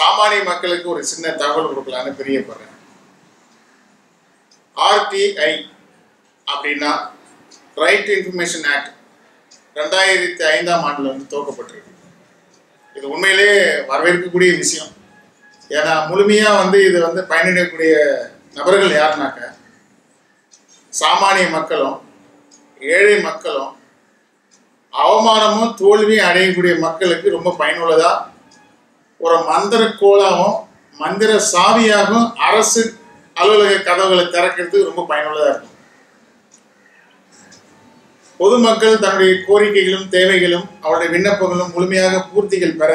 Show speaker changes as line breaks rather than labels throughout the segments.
சாமானிய மக்களுக்கு ஒரு சின்ன தகவல் கொடுக்கலான்னு பிரியப்படுறேன் ஆர்டிஐ அப்படின்னா ரைட் இன்ஃபர்மேஷன் ஆக்ட் ரெண்டாயிரத்தி ஐந்தாம் ஆண்டில் வந்து துவக்கப்பட்டிருக்கு இது உண்மையிலே வரவேற்கக்கூடிய விஷயம் ஏன்னா முழுமையாக வந்து இது வந்து பயனடையக்கூடிய நபர்கள் யாருனாக்க சாமானிய மக்களும் ஏழை மக்களும் அவமானமும் தோல்வியும் அடையக்கூடிய மக்களுக்கு ரொம்ப பயனுள்ளதா ஒரு மந்திர கோலாவும் மந்திர சாவியாகவும் அரசு அலுவலக கதவுகளை திறக்கிறதுக்கு ரொம்ப பயனுள்ளதாக இருக்கும் பொதுமக்கள் தன்னுடைய கோரிக்கைகளும் தேவைகளும் அவருடைய விண்ணப்பங்களும் முழுமையாக பூர்த்திகள் பெற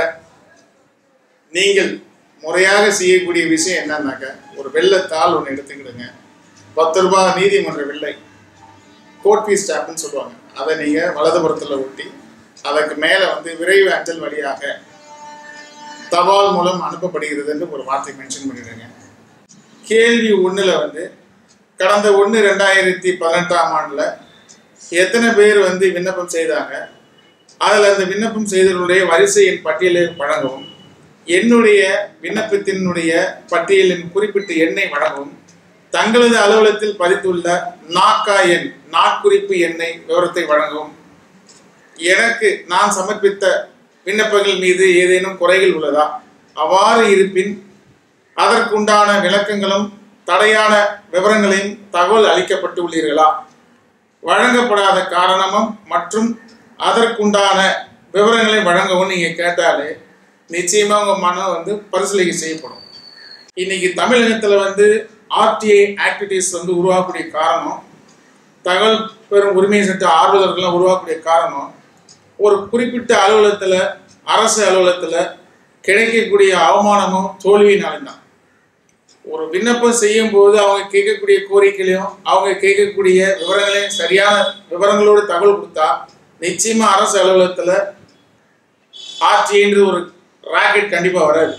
நீங்கள் முறையாக செய்யக்கூடிய விஷயம் என்னன்னாக்க ஒரு வெள்ளத்தாள் ஒன்று எடுத்துக்கிடுங்க பத்து ரூபாய் நீதிமன்ற வெள்ளை கோட் ஃபீஸ் ஸ்டாப்னு சொல்லுவாங்க அதை நீங்கள் வலதுபுறத்தில் ஒட்டி அதற்கு மேலே வந்து விரைவு அஞ்சல் வழியாக தபால் மூலம் அனுப்பப்படுகிறதுன்னு ஒரு வார்த்தை மென்ஷன் பண்ணிடுங்க கேள்வி ஒன்றில் வந்து கடந்த ஒன்று ரெண்டாயிரத்தி பதினெட்டாம் ஆண்டில் எத்தனை பேர் வந்து விண்ணப்பம் செய்தாங்க அதில் அந்த விண்ணப்பம் செய்தவர்களுடைய வரிசையின் பட்டியலை வழங்கவும் என்னுடைய விண்ணப்பத்தினுடைய பட்டியலின் குறிப்பிட்ட எண்ணை வழங்கவும் தங்களது அலுவலகத்தில் பதித்துள்ள நாக்கா எண் நாட்குறிப்பு எண்ணை விவரத்தை வழங்கவும் எனக்கு நான் சமர்ப்பித்த விண்ணப்பங்கள் மீது ஏதேனும் குறைகள் உள்ளதா அவ்வாறு இருப்பின் அதற்குண்டான விளக்கங்களும் தடையான விவரங்களையும் தகவல் அளிக்கப்பட்டு உள்ளீர்களா வழங்கப்படாத காரணமும் மற்றும் அதற்குண்டான விவரங்களை வழங்கவும் நீங்கள் கேட்டாலே நிச்சயமாக உங்கள் மனம் வந்து பரிசீலிக்கை செய்யப்படும் இன்னைக்கு தமிழகத்தில் வந்து ஆர்டிஐ ஆக்டிவிட்டீஸ் வந்து உருவாக்கக்கூடிய காரணம் தகவல் பெறும் உரிமை சட்ட ஆர்வலர்கள்லாம் உருவாக்கக்கூடிய காரணம் ஒரு குறிப்பிட்ட அலுவலகத்தில் அரசு அலுவலகத்தில் கிடைக்கக்கூடிய அவமானமும் தோல்வியினாலும் தான் ஒரு விண்ணப்பம் செய்யும் போது அவங்க கேட்கக்கூடிய கோரிக்கைகளையும் அவங்க கேட்கக்கூடிய விவரங்களையும் சரியான விவரங்களோடு தகவல் கொடுத்தா நிச்சயமா அரசு அலுவலகத்தில் ஆட்சின்ற ஒரு ராக்கெட் கண்டிப்பாக வராது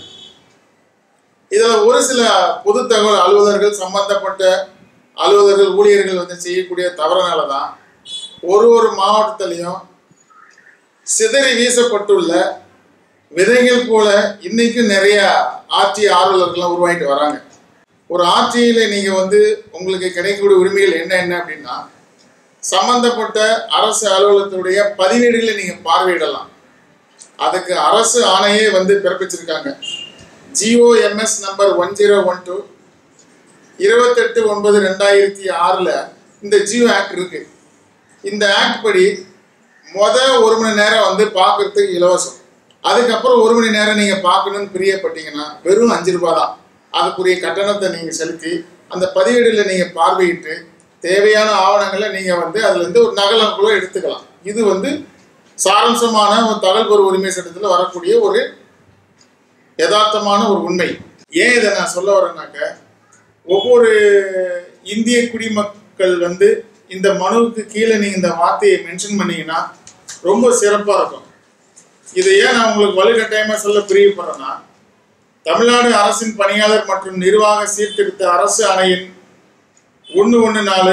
இதில் ஒரு சில பொது தகவல் அலுவலர்கள் சம்பந்தப்பட்ட அலுவலர்கள் ஊழியர்கள் வந்து செய்யக்கூடிய தவறுனால தான் ஒரு ஒரு மாவட்டத்திலையும் சிதறி வீசப்பட்டுள்ள விதைகள் போல இன்னைக்கும் நிறைய ஆட்சி ஆர்வலர்கள்லாம் உருவாகிட்டு வராங்க ஒரு ஆட்சியில் நீங்கள் வந்து உங்களுக்கு கிடைக்கக்கூடிய உரிமைகள் என்ன என்ன அப்படின்னா சம்பந்தப்பட்ட அரசு அலுவலகத்துடைய பதிவேடுகளை நீங்கள் பார்வையிடலாம் அதுக்கு அரசு ஆணையே வந்து பிறப்பிச்சிருக்காங்க GOMS number one zero one two இருபத்தெட்டு ஒன்பது ரெண்டாயிரத்தி ஆறில் இந்த ஜியோ ஆக்ட் இருக்கு இந்த ஆக்ட் படி மொத ஒரு மணி நேரம் வந்து பார்க்கறதுக்கு இலவசம் அதுக்கப்புறம் ஒரு மணி நேரம் நீங்கள் பார்க்கணும்னு பிரியப்பட்டீங்கன்னா வெறும் அஞ்சு ரூபாய் தான் அதுக்குரிய கட்டணத்தை நீங்கள் செலுத்தி அந்த பதிவேடில் நீங்கள் பார்வையிட்டு தேவையான ஆவணங்களை நீங்கள் வந்து அதுலேருந்து ஒரு நகலங்களோ எடுத்துக்கலாம் இது வந்து சாரம்சமான ஒரு தகவல் பெறு உரிமை சட்டத்தில் வரக்கூடிய ஒரு யதார்த்தமான ஒரு உண்மை ஏன் இதை நான் சொல்ல வரேன்னாக்க ஒவ்வொரு இந்திய குடிமக்கள் வந்து இந்த மனுவுக்கு கீழே நீங்கள் இந்த வார்த்தையை மென்ஷன் பண்ணீங்கன்னா ரொம்ப சிறப்பாக இருக்கும் இதை ஏன் நான் உங்களுக்கு வலுக்கட்டாயமாக சொல்ல பிரியப்படுறேன்னா தமிழ்நாடு அரசின் பணியாளர் மற்றும் நிர்வாக சீர்திருத்த அரசு ஆணையின் ஒன்று ஒன்று நாலு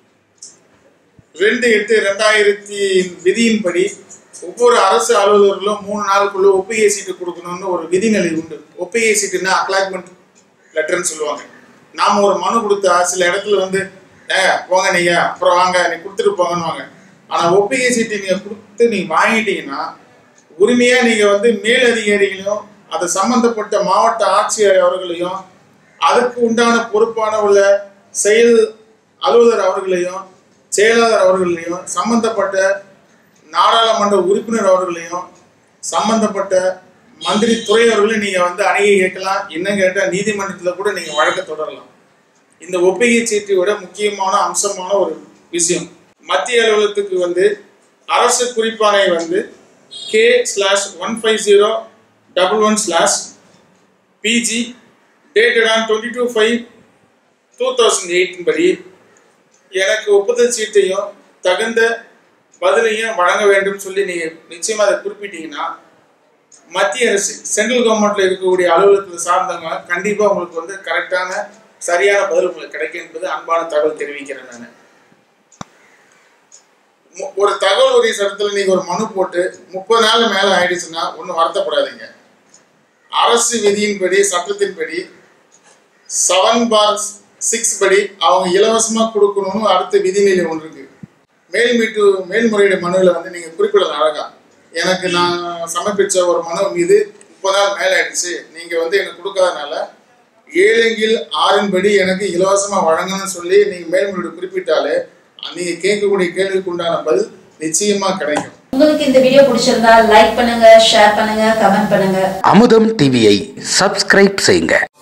ரெண்டு எட்டு ரெண்டாயிரத்தி விதியின்படி ஒவ்வொரு அரசு அலுவலர்களும் மூணு நாளுக்குள்ள ஒப்புகை சீட்டு கொடுக்கணும்னு ஒரு விதிநிலை உண்டு ஒப்புகை சீட்டுன்னா அக்லாக்மெண்ட் லெட்டர்னு சொல்லுவாங்க நாம் ஒரு மனு கொடுத்தா சில இடத்துல வந்து ஏ போங்க நீங்க அப்புறம் வாங்க நீ கொடுத்துட்டு போங்கன்னு வாங்க ஆனால் ஒப்புகை சீட்டு நீங்கள் கொடுத்து நீங்கள் வாங்கிட்டீங்கன்னா உரிமையாக நீங்கள் வந்து மேலதிகாரிகளையும் அது சம்பந்தப்பட்ட மாவட்ட ஆட்சியர் அவர்களையும் அதுக்கு உண்டான பொறுப்பான உள்ள செயல் அலுவலர் அவர்களையும் செயலாளர் அவர்களையும் சம்பந்தப்பட்ட நாடாளுமன்ற உறுப்பினர் அவர்களையும் சம்பந்தப்பட்ட மந்திரி துறை அவர்களையும் நீங்கள் வந்து அணுகி கேட்கலாம் என்ன கேட்டால் நீதிமன்றத்தில் கூட நீங்கள் வழக்க தொடரலாம் இந்த ஒப்புகை சீட்டோட முக்கியமான அம்சமான ஒரு விஷயம் மத்திய அலுவலகத்துக்கு வந்து அரசு குறிப்பானை வந்து K slash one five zero double one slash PG dated on twenty two five two thousand eighteen படி எனக்கு ஒப்புதல் சீட்டையும் தகுந்த பதிலையும் வழங்க வேண்டும் சொல்லி நீங்கள் நிச்சயமாக அதை குறிப்பிட்டீங்கன்னா மத்திய அரசு சென்ட்ரல் கவர்மெண்ட்ல இருக்கக்கூடிய அலுவலகத்தில் சார்ந்தவங்க கண்டிப்பாக உங்களுக்கு வந்து கரெக்டான சரியான பதில் உங்களுக்கு கிடைக்கும் என்பது அன்பான தகவல் தெரிவிக்கிறேன் நான் மு- ஒரு தகவல் உரிய சட்டத்தில் நீங்கள் ஒரு மனு போட்டு முப்பது நாள் மேலே ஆயிடுச்சுன்னா ஒன்றும் வருத்தப்படாதீங்க அரசு விதியின்படி சட்டத்தின்படி செவன் பார் சிக்ஸ் படி அவங்க இலவசமா கொடுக்கணும்னு அடுத்த விதிநிலை ஒன்று இருக்கு மேல்மீட்டு மேல்முறையீடு மனுவில் வந்து நீங்க குறிப்பிடலாம் அழகா எனக்கு நான் சமர்ப்பிச்ச ஒரு மனு மீது முப்பது நாள் மேல ஆயிடுச்சு நீங்க வந்து எனக்கு கொடுக்காதனால ஏழுங்கில் ஆறின்படி எனக்கு இலவசமா வழங்கணும்னு சொல்லி நீங்க மேல்முறையீடு குறிப்பிட்டாலே நீங்க கேட்கக்கூடிய கேள்விக்கு உண்டான பதில் நிச்சயமா கிடைக்கும்
உங்களுக்கு இந்த வீடியோ பிடிச்சிருந்தா லைக் பண்ணுங்க ஷேர் பண்ணுங்க கமெண்ட் பண்ணுங்க
அமுதம் டிவியை சப்ஸ்கிரைப் செய்யுங்க